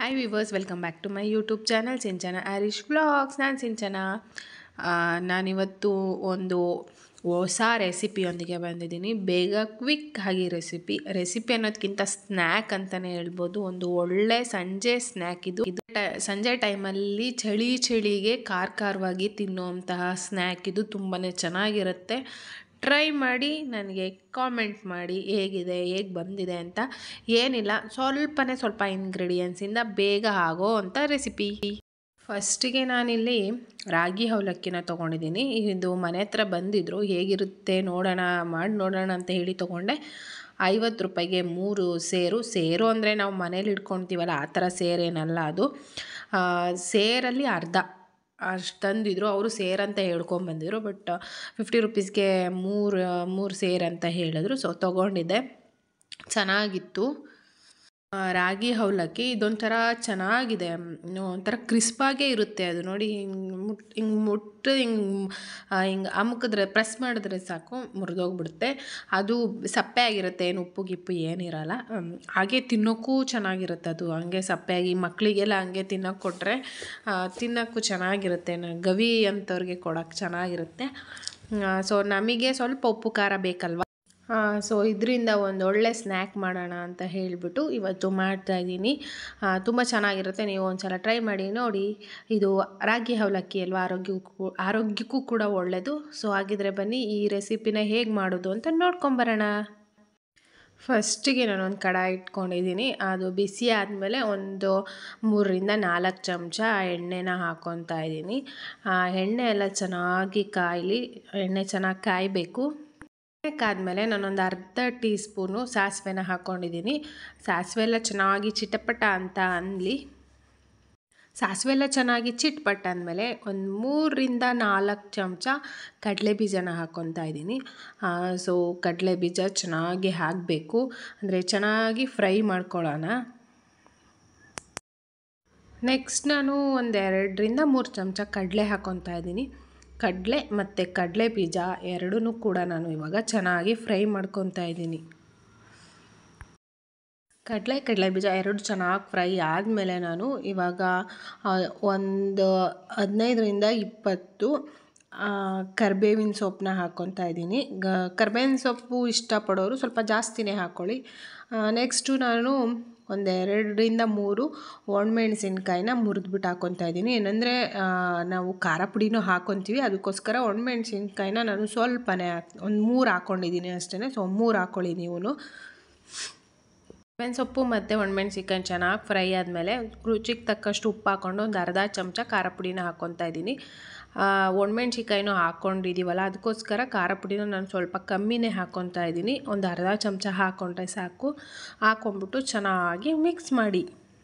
hi viewers welcome back to my YouTube channel Sinchana Aarish blogs ನಾನು ಸಿಂಚನ ಆ, ನಾನಿವತ್ತು ಒಂದು ಹೊಸ ರೆಸಿಪಿಯೊಂದಿಗೆ ಬಂದಿದ್ದೀನಿ ಬೇಗ ಕ್ವಿಕ್ ಆಗಿ ರೆಸಿಪಿ ರೆಸಿಪಿ ಅನ್ನೋದಕ್ಕಿಂತ ಸ್ನ್ಯಾಕ್ ಅಂತಲೇ ಹೇಳ್ಬೋದು ಒಂದು ಒಳ್ಳೆ ಸಂಜೆ ಸ್ನ್ಯಾಕ್ ಇದು ಇದು ಟ- ಸಂಜೆ ಟೈಮಲ್ಲಿ ಚಳಿ ಚಳಿಗೆ ಖಾರ ಖಾರವಾಗಿ ತಿನ್ನುವಂತಹ ಸ್ನ್ಯಾಕ್ ಇದು ತುಂಬಾ ಚೆನ್ನಾಗಿರುತ್ತೆ ಟ್ರೈ ಮಾಡಿ ನನಗೆ ಕಾಮೆಂಟ್ ಮಾಡಿ ಹೇಗಿದೆ ಹೇಗೆ ಬಂದಿದೆ ಅಂತ ಏನಿಲ್ಲ ಸ್ವಲ್ಪನೇ ಸ್ವಲ್ಪ ಇಂಗ್ರೀಡಿಯೆಂಟ್ಸಿಂದ ಬೇಗ ಆಗೋ ಅಂಥ ರೆಸಿಪಿ ಫಸ್ಟಿಗೆ ನಾನಿಲ್ಲಿ ರಾಗಿ ಅವಲಕ್ಕಿನ ತೊಗೊಂಡಿದ್ದೀನಿ ಇದು ಮನೆ ಹತ್ರ ಬಂದಿದ್ರು ಹೇಗಿರುತ್ತೆ ನೋಡೋಣ ಮಾಡಿ ನೋಡೋಣ ಅಂತ ಹೇಳಿ ತೊಗೊಂಡೆ ಐವತ್ತು ರೂಪಾಯಿಗೆ ಮೂರು ಸೇರು ಸೇರು ಅಂದರೆ ನಾವು ಮನೇಲಿ ಇಟ್ಕೊಳ್ತೀವಲ್ಲ ಆ ಥರ ಸೇರೇನಲ್ಲ ಅದು ಆ, ಸೇರಲ್ಲಿ ಅರ್ಧ ಅಷ್ಟು ತಂದಿದ್ರು ಅವರು ಸೇರ್ ಅಂತ ಹೇಳ್ಕೊಂಬಂದಿದ್ರು ಬಟ್ ಫಿಫ್ಟಿ ರುಪೀಸ್ಗೆ ಮೂರು ಮೂರು ಸೇರ್ ಅಂತ ಹೇಳಿದ್ರು ಸೊ ತೊಗೊಂಡಿದ್ದೆ ಚೆನ್ನಾಗಿತ್ತು ಆ, ರಾಗಿ ಅವಲಕ್ಕಿ ಇದೊಂಥರ ಚೆನ್ನಾಗಿದೆ ಮ್, ಒಂಥರ ಕ್ರಿಸ್ಪಾಗೇ ಇರುತ್ತೆ ಅದು ನೋಡಿ ಹಿಂಗೆ ಮುಟ್ ಹಿಂಗೆ ಮುಟ್ಟು ಹಿಂಗೆ ಹಿಂಗೆ ಅಮುಕಿದ್ರೆ ಪ್ರೆಸ್ ಮಾಡಿದ್ರೆ ಸಾಕು ಮುರಿದೋಗ್ಬಿಡುತ್ತೆ ಅದು ಸಪ್ಪೆ ಆಗಿರುತ್ತೆ ಏನು ಉಪ್ಪು ಗಿಪ್ಪು ಏನಿರಲ್ಲ ಹ್ಮ್, ಹಾಗೆ ತಿನ್ನೋಕ್ಕೂ ಚೆನ್ನಾಗಿರುತ್ತೆ ಅದು ಹಂಗೆ ಸಪ್ಪೆಯಾಗಿ ಮಕ್ಕಳಿಗೆಲ್ಲ ಹಂಗೆ ತಿನ್ನೋಕೆ ಕೊಟ್ಟರೆ ತಿನ್ನೋಕ್ಕೂ ಚೆನ್ನಾಗಿರುತ್ತೆ ನ- ಗವಿ ಅಂಥವ್ರಿಗೆ ಕೊಡೋಕ್ಕೆ ಚೆನ್ನಾಗಿರುತ್ತೆ ಸೊ ನಮಗೆ ಸ್ವಲ್ಪ ಉಪ್ಪು ಖಾರ ಬೇಕಲ್ವ ಸೊ ಇದರಿಂದ ಒಂದು ಒಳ್ಳೆ ಸ್ನ್ಯಾಕ್ ಮಾಡೋಣ ಅಂತ ಹೇಳಿಬಿಟ್ಟು ಇವತ್ತು ಮಾಡ್ತಾ ಇದ್ದೀನಿ ತುಂಬ ಚೆನ್ನಾಗಿರುತ್ತೆ ನೀವು ಒಂದ್ಸಲ ಟ್ರೈ ಮಾಡಿ ನೋಡಿ ಇದು ರಾಗಿ ಅವಲಕ್ಕಿ ಅಲ್ವಾ ಆರೋಗ್ಯಕ್ಕೂ ಆರೋಗ್ಯಕ್ಕೂ ಕೂಡ ಒಳ್ಳೆಯದು ಸೊ ಹಾಗಿದ್ರೆ ಬನ್ನಿ ಈ ರೆಸಿಪಿನ ಹೇಗೆ ಮಾಡೋದು ಅಂತ ನೋಡ್ಕೊಂಬರೋಣ ಫಸ್ಟಿಗೆ ನಾನೊಂದು ಕಡಾಯಿ ಇಟ್ಕೊಂಡಿದ್ದೀನಿ ಅದು ಬಿಸಿ ಆದಮೇಲೆ ಒಂದು ಮೂರರಿಂದ ನಾಲ್ಕು ಚಮಚ ಎಣ್ಣೆನ ಹಾಕ್ಕೊತಾ ಇದ್ದೀನಿ ಆ ಎಣ್ಣೆ ಎಲ್ಲ ಚೆನ್ನಾಗಿ ಕಾಯಲಿ ಎಣ್ಣೆ ಚೆನ್ನಾಗಿ ಕಾಯಬೇಕು ಆದಮೇಲೆ ನಾನೊಂದು ಅರ್ಧ ಟೀ ಸ್ಪೂನು ಸಾಸಿವೆನ ಹಾಕ್ಕೊಂಡಿದ್ದೀನಿ ಸಾಸಿವೆ ಎಲ್ಲ ಚೆನ್ನಾಗಿ ಚಿಟಪಟ ಅಂತ ಅನ್ನಲಿ ಸಾಸಿವೆ ಎಲ್ಲ ಚೆನ್ನಾಗಿ ಚಿಟ್ಪಟ್ಟ ಅಂದಮೇಲೆ ಒಂದು ಮೂರರಿಂದ ನಾಲ್ಕು ಚಮಚ ಕಡಲೆ ಬೀಜನ ಹಾಕ್ಕೊತಾ ಇದ್ದೀನಿ ಸೊ ಕಡಲೆ ಬೀಜ ಚೆನ್ನಾಗಿ ಹಾಕಬೇಕು ಅಂದರೆ ಚೆನ್ನಾಗಿ ಫ್ರೈ ಮಾಡ್ಕೊಳ್ಳೋಣ ನೆಕ್ಸ್ಟ್ ನಾನು ಒಂದೆರಡರಿಂದ ಮೂರು ಚಮಚ ಕಡಲೆ ಹಾಕ್ಕೊತಾ ಇದ್ದೀನಿ ಕಡಲೆ ಮತ್ತು ಕಡಲೆ ಬೀಜ ಎರಡೂ ಕೂಡ ನಾನು ಇವಾಗ ಚೆನ್ನಾಗಿ ಫ್ರೈ ಮಾಡ್ಕೊತಾ ಇದ್ದೀನಿ ಕಡಲೆ ಕಡಲೆ ಬೀಜ ಎರಡು ಚೆನ್ನಾಗಿ ಫ್ರೈ ಆದಮೇಲೆ ನಾನು ಇವಾಗ ಆ, ಒಂದು ಹದಿನೈದರಿಂದ ಇಪ್ಪತ್ತು ಆ, ಕರ್ಬೇವಿನ ಸೊಪ್ಪನ್ನ ಹಾಕ್ಕೊತಾ ಇದ್ದೀನಿ ಗ ಕರ್ಬೇವಿನ ಸೊಪ್ಪು ಇಷ್ಟಪಡೋರು ಸ್ವಲ್ಪ ಜಾಸ್ತಿನೇ ಹಾಕ್ಕೊಳ್ಳಿ ನೆಕ್ಸ್ಟು ನಾನು ಒಂದೆರಡರಿಂದ ಮೂರು ಒಣಮೆಣಸಿನ್ಕಾಯಿನ ಮುರಿದ್ಬಿಟ್ಟು ಹಾಕ್ಕೊತಾ ಇದ್ದೀನಿ ಏನಂದರೆ ನಾವು ಖಾರ ಪುಡಿನೂ ಹಾಕ್ಕೊತೀವಿ ಅದಕ್ಕೋಸ್ಕರ ಒಣಮೆಣಸಿನ್ಕಾಯಿನ ನಾನು ಸ್ವಲ್ಪನೇ ಹಾಕ್ ಒಂದು ಮೂರು ಹಾಕ್ಕೊಂಡಿದ್ದೀನಿ ಅಷ್ಟೇ ಸೊ ಮೂರು ಹಾಕ್ಕೊಳ್ಳಿ ನೀವು ಬೇವಿನ ಸೊಪ್ಪು ಮತ್ತು ಒಣಮೆಣ್ಸಿನ್ಕಾಯಿ ಚೆನ್ನಾಗಿ ಫ್ರೈ ಆದಮೇಲೆ ರುಚಿಗೆ ತಕ್ಕಷ್ಟು ಉಪ್ಪು ಹಾಕ್ಕೊಂಡು ಒಂದು ಅರ್ಧ ಚಮಚ ಖಾರ ಪುಡಿನ ಹಾಕ್ಕೊತಾ ಇದ್ದೀನಿ ಒಣಮೆಣ್ಸಿನ್ಕಾಯಿನೂ ಹಾಕ್ಕೊಂಡಿದ್ದೀವಲ್ಲ ಅದಕ್ಕೋಸ್ಕರ ಖಾರ ಪುಡಿನ ನಾನು ಸ್ವಲ್ಪ ಕಮ್ಮಿನೇ ಹಾಕ್ಕೊತಾ ಇದ್ದೀನಿ ಒಂದು ಅರ್ಧ ಚಮಚ ಹಾಕ್ಕೊಂಡ್ರೆ ಸಾಕು ಹಾಕ್ಕೊಂಬಿಟ್ಟು ಚೆನ್ನಾಗಿ ಮಿಕ್ಸ್ ಮಾಡಿ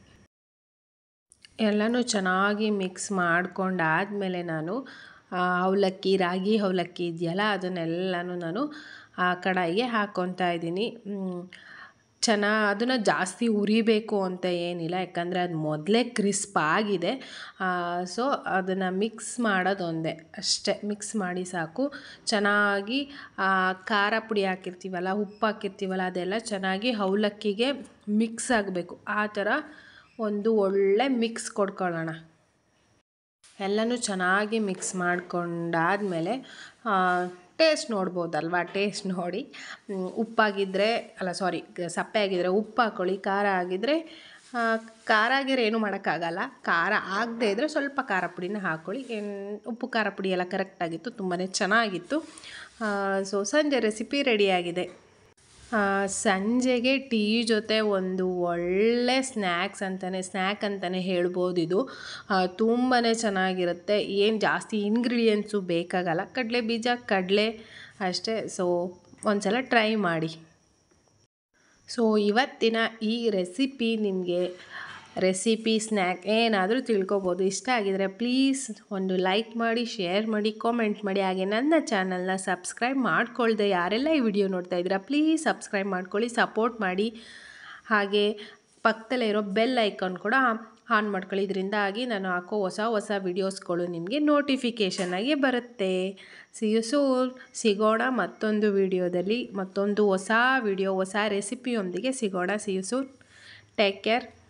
ಎಲ್ಲನೂ ಚೆನ್ನಾಗಿ ಮಿಕ್ಸ್ ಮಾಡ್ಕೊಂಡಾದಮೇಲೆ ನಾನು ಆ, ಅವಲಕ್ಕಿ ರಾಗಿ ಅವಲಕ್ಕಿ ಇದೆಯಲ್ಲ ಅದನ್ನೆಲ್ಲನೂ ನಾನು ಆ ಕಡಾಯಿಗೆ ಹಾಕ್ಕೊತಾ ಇದ್ದೀನಿ ಚೆನ್ನ ಅದನ್ನು ಜಾಸ್ತಿ ಉರಿಬೇಕು ಅಂತ ಏನಿಲ್ಲ ಯಾಕಂದರೆ ಅದು ಮೊದಲೇ ಕ್ರಿಸ್ಪ್ ಆಗಿದೆ ಸೊ ಅದನ್ನು ಮಿಕ್ಸ್ ಮಾಡೋದೊಂದೇ ಅಷ್ಟೇ ಮಿಕ್ಸ್ ಮಾಡಿ ಸಾಕು ಚೆನ್ನಾಗಿ ಆ, ಖಾರ ಪುಡಿ ಹಾಕಿರ್ತೀವಲ್ಲ ಉಪ್ಪು ಹಾಕಿರ್ತೀವಲ್ಲ ಅದೆಲ್ಲ ಚೆನ್ನಾಗಿ ಅವಲಕ್ಕಿಗೆ ಮಿಕ್ಸ್ ಆಗಬೇಕು ಆ ಥರ ಒಂದು ಒಳ್ಳೆ ಮಿಕ್ಸ್ ಕೊಡ್ಕೊಳ್ಳೋಣ ಎಲ್ಲನೂ ಚೆನ್ನಾಗಿ ಮಿಕ್ಸ್ ಮಾಡ್ಕೊಂಡಾದಮೇಲೆ ಟೇಸ್ಟ್ ನೋಡ್ಬೋದಲ್ವಾ ಟೇಸ್ಟ್ ನೋಡಿ ಮ್, ಉಪ್ಪಾಗಿದ್ದರೆ ಅಲ್ಲ ಸಾರಿ ಸಪ್ಪೆ ಆಗಿದ್ದರೆ ಉಪ್ಪು ಹಾಕ್ಕೊಳ್ಳಿ ಖಾರ ಆಗಿದ್ದರೆ ಆ, ಖಾರ ಆಗಿದ್ರೆ ಏನೂ ಮಾಡೋಕ್ಕಾಗಲ್ಲ ಖಾರ ಆಗದೇ ಇದ್ದರೆ ಸ್ವಲ್ಪ ಖಾರ ಪುಡಿನ ಹಾಕ್ಕೊಳ್ಳಿ ಏನ್ ಉಪ್ಪು ಖಾರ ಪುಡಿ ಎಲ್ಲ ಕರೆಕ್ಟಾಗಿತ್ತು ತುಂಬಾ ಚೆನ್ನಾಗಿತ್ತು ಸೊ ಸಂಜೆ ರೆಸಿಪಿ ರೆಡಿಯಾಗಿದೆ ಆ, ಸಂಜೆಗೆ ಟೀ ಜೊತೆ ಒಂದು ಒಳ್ಳೆ ಸ್ನ್ಯಾಕ್ಸ್ ಅಂತಲೇ ಸ್ನ್ಯಾಕ್ ಅಂತಲೇ ಹೇಳ್ಬೋದು ಇದು ತುಂಬಾ ಚೆನ್ನಾಗಿರುತ್ತೆ ಏನು ಜಾಸ್ತಿ ಇಂಗ್ರೀಡಿಯೆಂಟ್ಸು ಬೇಕಾಗಲ್ಲ ಕಡಲೆ ಬೀಜ ಕಡಲೆ ಅಷ್ಟೇ ಸೊ ಒಂದ್ಸಲ ಟ್ರೈ ಮಾಡಿ ಸೊ ಇವತ್ತಿನ ಈ ರೆಸಿಪಿ ನಿಮಗೆ ರೆಸಿಪಿ ಸ್ನ್ಯಾಕ್ ಏನಾದರೂ ತಿಳ್ಕೊಬೋದು ಇಷ್ಟ ಆಗಿದರೆ ಪ್ಲೀಸ್ ಒಂದು ಲೈಕ್ ಮಾಡಿ ಶೇರ್ ಮಾಡಿ ಕಾಮೆಂಟ್ ಮಾಡಿ ಹಾಗೆ ನನ್ನ ಚಾನಲ್ನ ಸಬ್ಸ್ಕ್ರೈಬ್ ಮಾಡ್ಕೊಳ್ದೆ ಯಾರೆಲ್ಲ ಈ ವಿಡಿಯೋ ನೋಡ್ತಾ ಇದ್ದೀರಾ ಪ್ಲೀಸ್ ಸಬ್ಸ್ಕ್ರೈಬ್ ಮಾಡ್ಕೊಳ್ಳಿ ಸಪೋರ್ಟ್ ಮಾಡಿ ಹಾಗೆ ಪಕ್ಕದಲ್ಲೇ ಇರೋ ಬೆಲ್ ಐಕಾನ್ ಕೂಡ ಆನ್ ಮಾಡ್ಕೊಳ್ಳಿ ಇದರಿಂದಾಗಿ ನಾನು ಹಾಕೋ ಹೊಸ ಹೊಸ ವಿಡಿಯೋಸ್ಗಳು ನಿಮಗೆ ನೋಟಿಫಿಕೇಷನ್ ಆಗಿ ಬರುತ್ತೆ ಸಿಯು ಸೂನ್ ಸಿಗೋಣ ಮತ್ತೊಂದು ವಿಡಿಯೋದಲ್ಲಿ ಮತ್ತೊಂದು ಹೊಸ ವಿಡಿಯೋ ಹೊಸ ರೆಸಿಪಿಯೊಂದಿಗೆ ಸಿಗೋಣ ಸಿಯು ಸೂನ್ ಟೇಕ್ ಕೇರ್